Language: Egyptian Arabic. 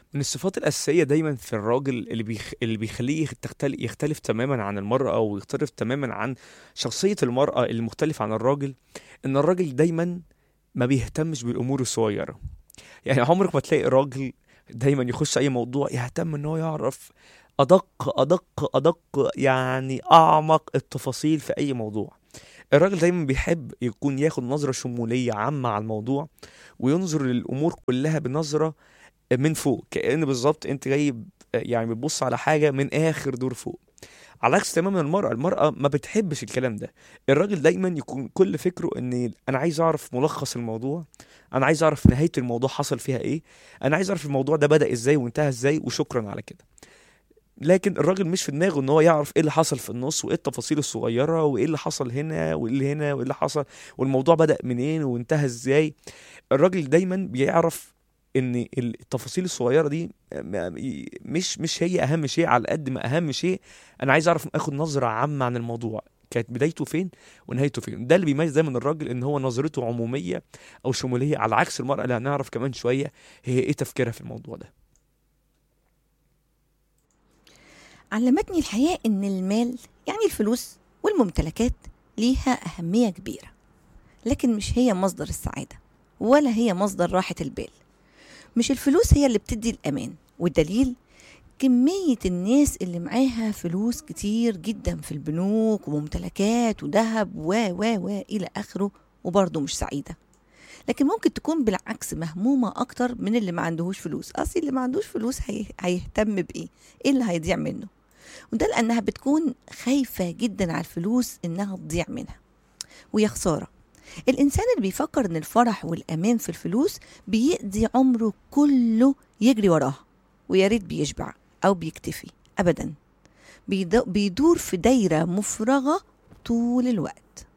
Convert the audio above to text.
من الصفات الأساسية دايما في الراجل اللي بيخ... اللي بيخليه تختل... يختلف تماما عن المرأة أو يختلف تماما عن شخصية المرأة المختلفة عن الراجل إن الراجل دايما ما بيهتمش بالأمور الصغيرة يعني عمرك ما تلاقي راجل دايما يخش أي موضوع يهتم إن هو يعرف أدق أدق أدق يعني أعمق التفاصيل في أي موضوع الراجل دايما بيحب يكون ياخد نظرة شمولية عامة على الموضوع وينظر للأمور كلها بنظرة من فوق كأن بالظبط انت جاي ب- يعني بتبص على حاجة من آخر دور فوق على عكس تماما المرأة المرأة ما بتحبش الكلام ده الراجل دايما يكون كل فكره ان انا عايز اعرف ملخص الموضوع انا عايز اعرف نهاية الموضوع حصل فيها ايه انا عايز اعرف الموضوع ده بدأ ازاي وانتهى ازاي وشكرا على كده لكن الراجل مش في دماغه ان هو يعرف ايه اللي حصل في النص وايه التفاصيل الصغيره وايه اللي حصل هنا وايه اللي هنا وايه اللي حصل والموضوع بدأ منين وانتهى ازاي الراجل دايما بيعرف ان التفاصيل الصغيره دي م- مش مش هي اهم شيء على قد ما اهم شيء انا عايز اعرف اخد نظره عامه عن الموضوع كانت بدايته فين ونهايته فين ده اللي بيميز دايما الراجل ان هو نظرته عموميه او شموليه على عكس المراه اللي هنعرف كمان شويه هي ايه تفكيرها في الموضوع ده علمتني الحياة إن المال يعني الفلوس والممتلكات ليها أهمية كبيرة لكن مش هي مصدر السعادة ولا هي مصدر راحة البال مش الفلوس هي اللي بتدي الأمان والدليل كمية الناس اللي معاها فلوس كتير جدا في البنوك وممتلكات وذهب و و و إلى آخره وبرضه مش سعيدة لكن ممكن تكون بالعكس مهمومة أكتر من اللي ما عندهوش فلوس أصل اللي ما عندوش فلوس هي... هيهتم بإيه إيه اللي هيضيع منه وده لأنها بتكون خايفة جدا على الفلوس إنها تضيع منها ويا خسارة الإنسان اللي بيفكر إن الفرح والأمان في الفلوس بيقضي عمره كله يجري وراها ويا ريت بيشبع أو بيكتفي أبدا بيدو- بيدور في دايرة مفرغة طول الوقت